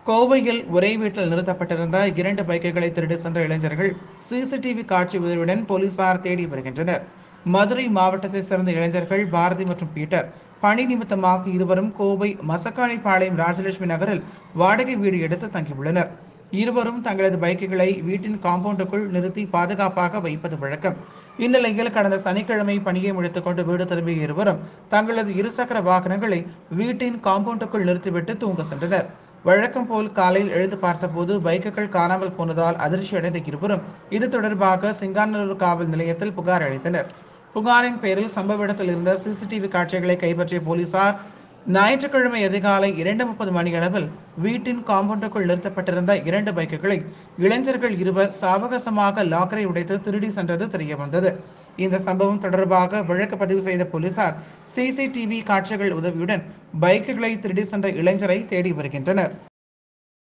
கோவையில் ஒரே வீட்டில் நிறுத்தப்பட்டிருந்த இரண்டு பைக்குகளை திருடி சென்ற இளைஞர்கள் சிசிடிவி காட்சி உதவியுடன் போலீசார் தேடி வருகின்றனர் மதுரை மாவட்டத்தைச் சேர்ந்த இளைஞர்கள் பாரதி மற்றும் பீட்டர் பணி நிமித்தமாக இருவரும் கோவை மசக்காணிப்பாளையம் ராஜலட்சுமி நகரில் வாடகை வீடு எடுத்து தங்கியுள்ளனர் இருவரும் தங்களது பைக்குகளை வீட்டின் காம்பவுண்டுக்குள் நிறுத்தி பாதுகாப்பாக வைப்பது வழக்கம் இந்நிலையில் கடந்த சனிக்கிழமை பணியை முடித்துக்கொண்டு வீடு திரும்பிய இருவரும் தங்களது இருசக்கர வாகனங்களை வீட்டின் காம்பவுண்டுக்குள் நிறுத்திவிட்டு தூங்க சென்றனர் வழக்கம் போல் காலையில் எழுந்து பார்த்தபோது பைக்குகள் காணாமல் போனதால் அதிர்ச்சி அடைந்த இருவரும் இது தொடர்பாக சிங்காநல்லூர் காவல் நிலையத்தில் புகார் அளித்தனர் புகாரின் பேரில் சம்பவ இடத்தில் இருந்த சிசிடிவி காட்சிகளை கைப்பற்றிய போலீசார் ஞாயிற்றுக்கிழமை அதிகாலை இரண்டு முப்பது மணியளவில் வீட்டின் காம்பவுண்டுக்குள் நிறுத்தப்பட்டிருந்த இரண்டு பைக்குகளை இளைஞர்கள் இருவர் சாவகாசமாக லாக்கரை உடைத்து திருடி சென்றது தெரியவந்தது இந்த சம்பவம் தொடர்பாக வழக்கு பதிவு செய்த போலீசார் சிசிடிவி காட்சிகள் உதவியுடன் பைக்குகளை திருடி சென்ற இளைஞரை தேடி வருகின்றனர்